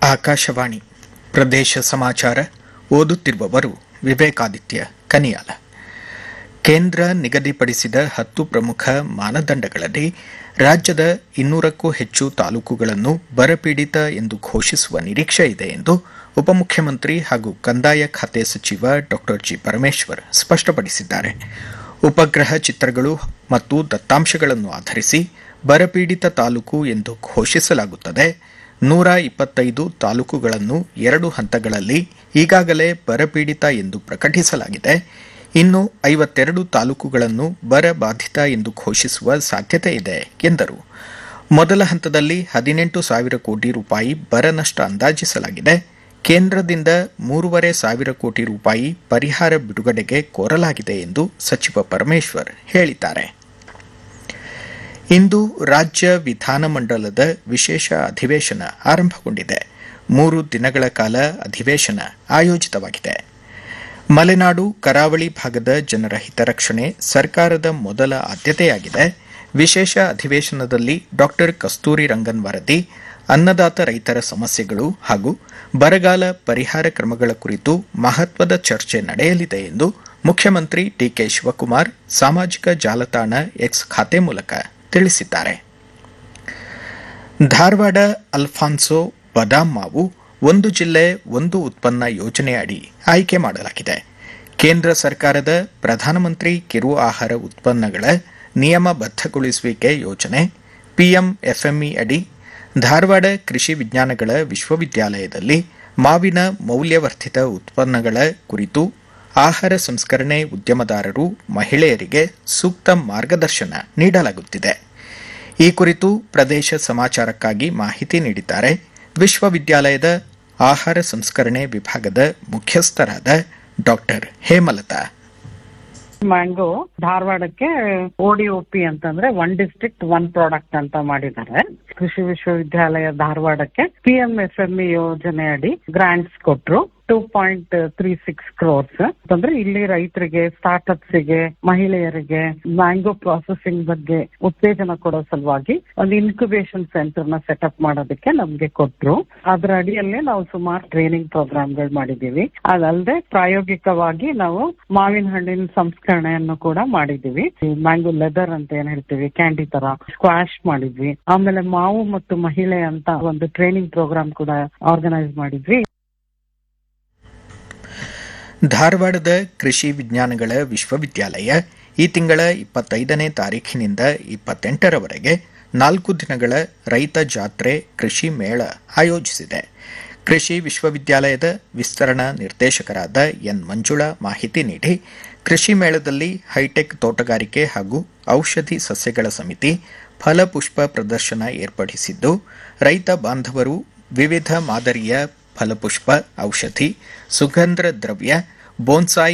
ಆಕಾಶವಾಣಿ ಪ್ರದೇಶ ಸಮಾಚಾರ ಓದುತ್ತಿರುವವರು ವಿವೇಕಾದಿತ್ಯ ಕನಿಯಾಲ ಕೇಂದ್ರ ನಿಗದಿಪಡಿಸಿದ ಹತ್ತು ಪ್ರಮುಖ ಮಾನದಂಡಗಳಲ್ಲಿ ರಾಜ್ಯದ ಇನ್ನೂರಕ್ಕೂ ಹೆಚ್ಚು ತಾಲೂಕುಗಳನ್ನು ಬರಪೀಡಿತ ಎಂದು ಘೋಷಿಸುವ ನಿರೀಕ್ಷೆ ಇದೆ ಎಂದು ಉಪಮುಖ್ಯಮಂತ್ರಿ ಹಾಗೂ ಕಂದಾಯ ಖಾತೆ ಸಚಿವ ಡಾ ಜಿ ಪರಮೇಶ್ವರ್ ಸ್ಪಷ್ಟಪಡಿಸಿದ್ದಾರೆ ಉಪಗ್ರಹ ಚಿತ್ರಗಳು ಮತ್ತು ದತ್ತಾಂಶಗಳನ್ನು ಆಧರಿಸಿ ಬರಪೀಡಿತ ತಾಲೂಕು ಎಂದು ಘೋಷಿಸಲಾಗುತ್ತದೆ ನೂರ ಇಪ್ಪತ್ತೈದು ತಾಲೂಕುಗಳನ್ನು ಎರಡು ಹಂತಗಳಲ್ಲಿ ಈಗಾಗಲೇ ಬರಪೀಡಿತ ಎಂದು ಪ್ರಕಟಿಸಲಾಗಿದೆ ಇನ್ನು ಐವತ್ತೆರಡು ತಾಲೂಕುಗಳನ್ನು ಬರ ಬಾಧಿತ ಎಂದು ಘೋಷಿಸುವ ಸಾಧ್ಯತೆ ಇದೆ ಎಂದರು ಮೊದಲ ಹಂತದಲ್ಲಿ ಹದಿನೆಂಟು ಸಾವಿರ ಕೋಟಿ ರೂಪಾಯಿ ಬರ ನಷ್ಟ ಅಂದಾಜಿಸಲಾಗಿದೆ ಕೇಂದ್ರದಿಂದ ಮೂರುವರೆ ಸಾವಿರ ಕೋಟಿ ರೂಪಾಯಿ ಪರಿಹಾರ ಬಿಡುಗಡೆಗೆ ಕೋರಲಾಗಿದೆ ಎಂದು ಸಚಿವ ಪರಮೇಶ್ವರ್ ಹೇಳಿದ್ದಾರೆ ಇಂದು ರಾಜ್ಯ ವಿಧಾನಮಂಡಲದ ವಿಶೇಷ ಅಧಿವೇಶನ ಆರಂಭಗೊಂಡಿದೆ ಮೂರು ದಿನಗಳ ಕಾಲ ಅಧಿವೇಶನ ಆಯೋಜಿತವಾಗಿದೆ ಮಲೆನಾಡು ಕರಾವಳಿ ಭಾಗದ ಜನರ ಹಿತರಕ್ಷಣೆ ಸರ್ಕಾರದ ಮೊದಲ ಆದ್ಯತೆಯಾಗಿದೆ ವಿಶೇಷ ಅಧಿವೇಶನದಲ್ಲಿ ಡಾ ಕಸ್ತೂರಿ ರಂಗನ್ ವರದಿ ಅನ್ನದಾತ ರೈತರ ಸಮಸ್ಯೆಗಳು ಹಾಗೂ ಬರಗಾಲ ಪರಿಹಾರ ಕ್ರಮಗಳ ಕುರಿತು ಮಹತ್ವದ ಚರ್ಚೆ ನಡೆಯಲಿದೆ ಎಂದು ಮುಖ್ಯಮಂತ್ರಿ ಡಿಕೆ ಶಿವಕುಮಾರ್ ಸಾಮಾಜಿಕ ಜಾಲತಾಣ ಎಕ್ಸ್ ಖಾತೆ ಮೂಲಕ ತಿಳಿಸಿದ್ದಾರೆ ಧಾರವಾಡ ಅಲ್ಫಾನ್ಸೋ ಬದಾಮ್ ಮಾವು ಒಂದು ಜಿಲ್ಲೆ ಒಂದು ಉತ್ಪನ್ನ ಯೋಜನೆ ಅಡಿ ಆಯ್ಕೆ ಮಾಡಲಾಗಿದೆ ಕೇಂದ್ರ ಸರ್ಕಾರದ ಪ್ರಧಾನಮಂತ್ರಿ ಕಿರು ಆಹಾರ ಉತ್ಪನ್ನಗಳ ನಿಯಮಬದ್ಧಗೊಳಿಸುವಿಕೆ ಯೋಜನೆ ಪಿಎಂಎಫ್ಎಂಇ ಅಡಿ ಧಾರವಾಡ ಕೃಷಿ ವಿಜ್ಞಾನಗಳ ವಿಶ್ವವಿದ್ಯಾಲಯದಲ್ಲಿ ಮಾವಿನ ಮೌಲ್ಯವರ್ಧಿತ ಉತ್ಪನ್ನಗಳ ಕುರಿತು ಆಹಾರ ಸಂಸ್ಕರಣೆ ಉದ್ಯಮದಾರರು ಮಹಿಳೆಯರಿಗೆ ಸೂಕ್ತ ಮಾರ್ಗದರ್ಶನ ನೀಡಲಾಗುತ್ತಿದೆ ಈ ಕುರಿತು ಪ್ರದೇಶ ಸಮಾಚಾರಕ್ಕಾಗಿ ಮಾಹಿತಿ ನೀಡಿದ್ದಾರೆ ವಿಶ್ವವಿದ್ಯಾಲಯದ ಆಹಾರ ಸಂಸ್ಕರಣೆ ವಿಭಾಗದ ಮುಖ್ಯಸ್ಥರಾದ ಡಾಕ್ಟರ್ ಹೇಮಲತಾ ಮ್ಯಾಂಗೋ ಧಾರವಾಡಕ್ಕೆ ಓಡಿಒಪಿ ಅಂತಂದ್ರೆ ಒನ್ ಡಿಸ್ಟ್ರಿಕ್ಟ್ ಒನ್ ಪ್ರಾಡಕ್ಟ್ ಅಂತ ಮಾಡಿದ್ದಾರೆ ಕೃಷಿ ವಿಶ್ವವಿದ್ಯಾಲಯ ಧಾರವಾಡಕ್ಕೆ P M F M E ಯೋಜನೆ ಅಡಿ ಗ್ರಾಂಟ್ಸ್ ಕೊಟ್ರು two point three six crores ಅಂತಂದ್ರೆ ಇಲ್ಲಿ ರೈತರಿಗೆ ಸ್ಟಾರ್ಟ್ಅಪ್ಸ್ ಗೆ ಮಹಿಳೆಯರಿಗೆ ಮ್ಯಾಂಗೋ ಪ್ರಾಸೆಸಿಂಗ್ ಬಗ್ಗೆ ಉತ್ತೇಜನ ಕೊಡೋ ಸಲುವಾಗಿ ಒಂದು ಇನ್ಕ್ಯುಬೇಷನ್ ಸೆಂಟರ್ ನ ಸೆಟಪ್ ಮಾಡೋದಕ್ಕೆ ನಮ್ಗೆ ಕೊಟ್ರು ಅದರ ಅಡಿಯಲ್ಲಿ ನಾವು ಸುಮಾರು ಟ್ರೈನಿಂಗ್ ಪ್ರೋಗ್ರಾಮ್ಗಳು ಮಾಡಿದೀವಿ ಅದಲ್ಲದೆ ಪ್ರಾಯೋಗಿಕವಾಗಿ ನಾವು ಮಾವಿನ ಹಣ್ಣಿನ ಸಂಸ್ಕರಣೆಯನ್ನು ಕೂಡ ಮಾಡಿದೀವಿ ಮ್ಯಾಂಗೋ ಲೆದರ್ ಅಂತ ಏನ್ ಹೇಳ್ತೀವಿ ಕ್ಯಾಂಡಿ ತರ ಸ್ಕ್ವಾಶ್ ಮಾಡಿದ್ವಿ ಆಮೇಲೆ ಮಾವು ಮತ್ತು ಮಹಿಳೆ ಅಂತ ಒಂದು ಟ್ರೈನಿಂಗ್ ಪ್ರೋಗ್ರಾಮ್ ಕೂಡ ಆರ್ಗನೈಸ್ ಮಾಡಿದ್ವಿ ಧಾರವಾಡದ ಕೃಷಿ ವಿಜ್ಞಾನಗಳ ವಿಶ್ವವಿದ್ಯಾಲಯ ಈ ತಿಂಗಳ ಇಪ್ಪತ್ತೈದನೇ ತಾರೀಖಿನಿಂದ ಇಪ್ಪತ್ತೆಂಟರವರೆಗೆ ನಾಲ್ಕು ದಿನಗಳ ರೈತ ಜಾತ್ರೆ ಕೃಷಿ ಮೇಳ ಆಯೋಜಿಸಿದೆ ಕೃಷಿ ವಿಶ್ವವಿದ್ಯಾಲಯದ ವಿಸ್ತರಣಾ ನಿರ್ದೇಶಕರಾದ ಎನ್ ಮಂಜುಳಾ ಮಾಹಿತಿ ನೀಡಿ ಕೃಷಿ ಮೇಳದಲ್ಲಿ ಹೈಟೆಕ್ ತೋಟಗಾರಿಕೆ ಹಾಗೂ ಔಷಧಿ ಸಸ್ಯಗಳ ಸಮಿತಿ ಫಲಪುಷ್ಪ ಪ್ರದರ್ಶನ ಏರ್ಪಡಿಸಿದ್ದು ರೈತ ಬಾಂಧವರು ವಿವಿಧ ಮಾದರಿಯ ಫಲಪುಷ್ಪ ಔಷಧಿ ಸುಗಂಧ ದ್ರವ್ಯ ಬೋನ್ಸಾಯ್